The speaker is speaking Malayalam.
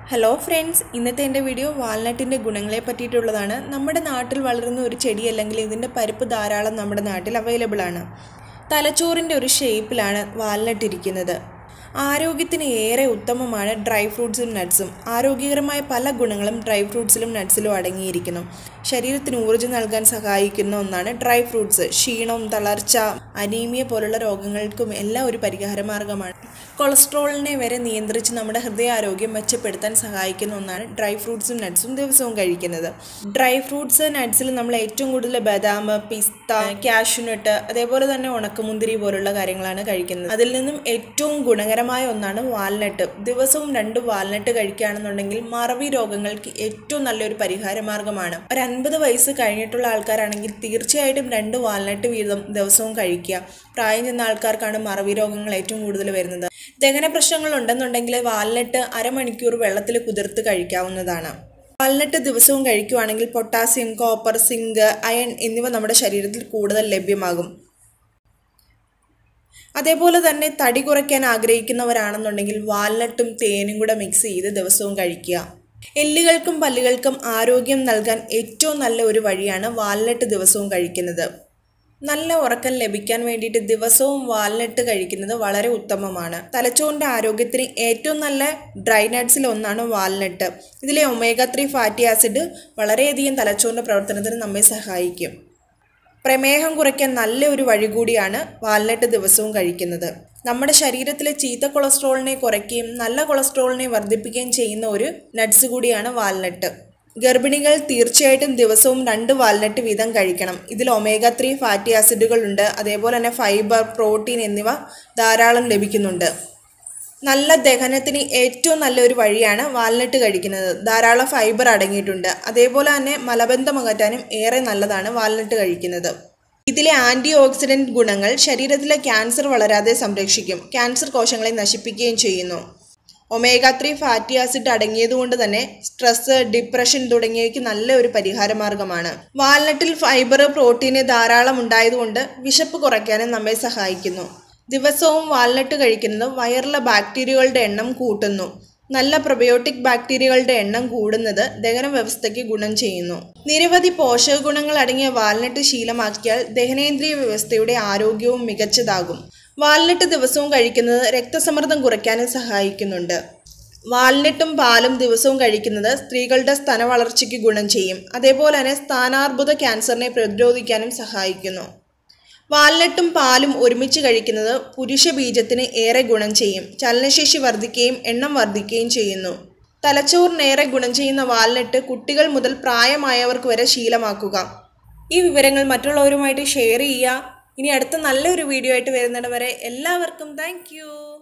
ഹലോ ഫ്രണ്ട്സ് ഇന്നത്തെ എൻ്റെ വീഡിയോ വാൽനട്ടിൻ്റെ ഗുണങ്ങളെ പറ്റിയിട്ടുള്ളതാണ് നമ്മുടെ നാട്ടിൽ വളരുന്ന ഒരു ചെടി അല്ലെങ്കിൽ ഇതിൻ്റെ പരിപ്പ് ധാരാളം നമ്മുടെ നാട്ടിൽ അവൈലബിൾ ആണ് തലച്ചോറിൻ്റെ ഒരു ഷേപ്പിലാണ് വാൽനട്ട് ഇരിക്കുന്നത് ആരോഗ്യത്തിന് ഏറെ ഉത്തമമാണ് ഡ്രൈ ഫ്രൂട്ട്സും നട്ട്സും ആരോഗ്യകരമായ പല ഗുണങ്ങളും ഡ്രൈ ഫ്രൂട്ട്സിലും നട്ട്സിലും അടങ്ങിയിരിക്കുന്നു ശരീരത്തിന് ഊർജ്ജം നൽകാൻ സഹായിക്കുന്ന ഒന്നാണ് ഡ്രൈ ഫ്രൂട്ട്സ് ക്ഷീണം തളർച്ച അനീമിയ പോലുള്ള രോഗങ്ങൾക്കും എല്ലാം ഒരു പരിഹാര മാർഗമാണ് കൊളസ്ട്രോളിനെ വരെ നിയന്ത്രിച്ച് നമ്മുടെ ഹൃദയാരോഗ്യം മെച്ചപ്പെടുത്താൻ സഹായിക്കുന്ന ഒന്നാണ് ഡ്രൈ ഫ്രൂട്ട്സും നട്ട്സും ദിവസവും കഴിക്കുന്നത് ഡ്രൈ ഫ്രൂട്ട്സ് നട്ട്സിൽ നമ്മൾ ഏറ്റവും കൂടുതൽ ബദാം പിസ്ത കാഷ്യൂനട്ട് അതേപോലെ തന്നെ ഉണക്കമുന്തിരി പോലുള്ള കാര്യങ്ങളാണ് കഴിക്കുന്നത് അതിൽ നിന്നും ഏറ്റവും ഗുണകരമായ ഒന്നാണ് വാൽനട്ട് ദിവസവും രണ്ട് വാൽനട്ട് കഴിക്കുകയാണെന്നുണ്ടെങ്കിൽ മറവി രോഗങ്ങൾക്ക് ഏറ്റവും നല്ലൊരു പരിഹാര മാർഗമാണ് ഒരു അൻപത് വയസ്സ് കഴിഞ്ഞിട്ടുള്ള ആൾക്കാരാണെങ്കിൽ തീർച്ചയായിട്ടും രണ്ട് വാൽനട്ട് വീതം ദിവസവും കഴിക്കുക പ്രായം ചെന്ന ആൾക്കാർക്കാണ് മറവി രോഗങ്ങൾ ഏറ്റവും കൂടുതൽ വരുന്നത് ദഹന പ്രശ്നങ്ങൾ ഉണ്ടെന്നുണ്ടെങ്കിൽ വാൽനട്ട് അരമണിക്കൂർ വെള്ളത്തിൽ കുതിർത്ത് കഴിക്കാവുന്നതാണ് വാൽനട്ട് ദിവസവും കഴിക്കുവാണെങ്കിൽ പൊട്ടാസ്യം കോപ്പർ സിങ്ക് അയൺ എന്നിവ നമ്മുടെ ശരീരത്തിൽ കൂടുതൽ ലഭ്യമാകും അതേപോലെ തന്നെ തടി കുറയ്ക്കാൻ ആഗ്രഹിക്കുന്നവരാണെന്നുണ്ടെങ്കിൽ വാൽനട്ടും തേനും കൂടെ മിക്സ് ചെയ്ത് ദിവസവും കഴിക്കുക എല്ലുകൾക്കും പല്ലുകൾക്കും ആരോഗ്യം നൽകാൻ ഏറ്റവും നല്ല ഒരു വഴിയാണ് വാൽനട്ട് ദിവസവും കഴിക്കുന്നത് നല്ല ഉറക്കം ലഭിക്കാൻ വേണ്ടിയിട്ട് ദിവസവും വാൽനട്ട് കഴിക്കുന്നത് വളരെ ഉത്തമമാണ് തലച്ചോറിൻ്റെ ആരോഗ്യത്തിന് ഏറ്റവും നല്ല ഡ്രൈ നട്ട്സിൽ ഒന്നാണ് വാൽനട്ട് ഇതിലെ ഒമേഗ ത്രീ ഫാറ്റി ആസിഡ് വളരെയധികം തലച്ചോറിൻ്റെ പ്രവർത്തനത്തിന് നമ്മെ സഹായിക്കും പ്രമേഹം കുറയ്ക്കാൻ നല്ല ഒരു വഴി കൂടിയാണ് വാൽനട്ട് ദിവസവും കഴിക്കുന്നത് നമ്മുടെ ശരീരത്തിലെ ചീത്ത കൊളസ്ട്രോളിനെ കുറയ്ക്കുകയും നല്ല കൊളസ്ട്രോളിനെ വർദ്ധിപ്പിക്കുകയും ചെയ്യുന്ന ഒരു നട്ട്സ് കൂടിയാണ് വാൽനട്ട് ഗർഭിണികൾ തീർച്ചയായിട്ടും ദിവസവും രണ്ട് വാൽനട്ട് വീതം കഴിക്കണം ഇതിൽ ഒമേഗ ത്രീ ഫാറ്റി ആസിഡുകളുണ്ട് അതേപോലെ തന്നെ ഫൈബർ പ്രോട്ടീൻ എന്നിവ ധാരാളം ലഭിക്കുന്നുണ്ട് നല്ല ദഹനത്തിന് ഏറ്റവും നല്ലൊരു വഴിയാണ് വാൽനട്ട് കഴിക്കുന്നത് ധാരാളം ഫൈബർ അടങ്ങിയിട്ടുണ്ട് അതേപോലെ തന്നെ മലബന്ധം അകറ്റാനും ഏറെ നല്ലതാണ് വാൽനട്ട് കഴിക്കുന്നത് ഇതിലെ ആൻറ്റി ഓക്സിഡൻറ്റ് ഗുണങ്ങൾ ശരീരത്തിലെ ക്യാൻസർ വളരാതെ സംരക്ഷിക്കും ക്യാൻസർ കോശങ്ങളെ നശിപ്പിക്കുകയും ചെയ്യുന്നു ഒമേഗ ത്രീ ഫാറ്റി ആസിഡ് അടങ്ങിയതുകൊണ്ട് തന്നെ സ്ട്രെസ് ഡിപ്രഷൻ തുടങ്ങിയവയ്ക്ക് നല്ല ഒരു പരിഹാര മാർഗമാണ് വാൽനട്ടിൽ ഫൈബർ പ്രോട്ടീന് ധാരാളം ഉണ്ടായതുകൊണ്ട് വിശപ്പ് കുറയ്ക്കാനും നമ്മെ സഹായിക്കുന്നു ദിവസവും വാൽനട്ട് കഴിക്കുന്നത് വയറിലെ ബാക്ടീരിയകളുടെ എണ്ണം കൂട്ടുന്നു നല്ല പ്രൊബയോട്ടിക് ബാക്ടീരിയകളുടെ എണ്ണം കൂടുന്നത് ദഹന വ്യവസ്ഥയ്ക്ക് ഗുണം ചെയ്യുന്നു നിരവധി പോഷക ഗുണങ്ങൾ അടങ്ങിയ വാൽനട്ട് ശീലമാക്കിയാൽ ദഹനേന്ദ്രിയ വ്യവസ്ഥയുടെ ആരോഗ്യവും മികച്ചതാകും വാൽനട്ട് ദിവസവും കഴിക്കുന്നത് രക്തസമ്മർദ്ദം കുറയ്ക്കാനും സഹായിക്കുന്നുണ്ട് വാൽനട്ടും പാലും ദിവസവും കഴിക്കുന്നത് സ്ത്രീകളുടെ സ്തന വളർച്ചയ്ക്ക് ഗുണം ചെയ്യും അതേപോലെ തന്നെ സ്ഥാനാർബുദ ക്യാൻസറിനെ പ്രതിരോധിക്കാനും സഹായിക്കുന്നു വാൽനട്ടും പാലും ഒരുമിച്ച് കഴിക്കുന്നത് പുരുഷ ബീജത്തിന് ഏറെ ഗുണം ചെയ്യും ചലനശേഷി വർദ്ധിക്കുകയും എണ്ണം വർദ്ധിക്കുകയും ചെയ്യുന്നു തലച്ചോറിനേറെ ഗുണം ചെയ്യുന്ന വാൽനട്ട് കുട്ടികൾ മുതൽ പ്രായമായവർക്ക് വരെ ശീലമാക്കുക ഈ വിവരങ്ങൾ മറ്റുള്ളവരുമായിട്ട് ഷെയർ ചെയ്യുക ഇനി അടുത്ത നല്ലൊരു വീഡിയോ ആയിട്ട് വരുന്നിടം വരെ എല്ലാവർക്കും താങ്ക്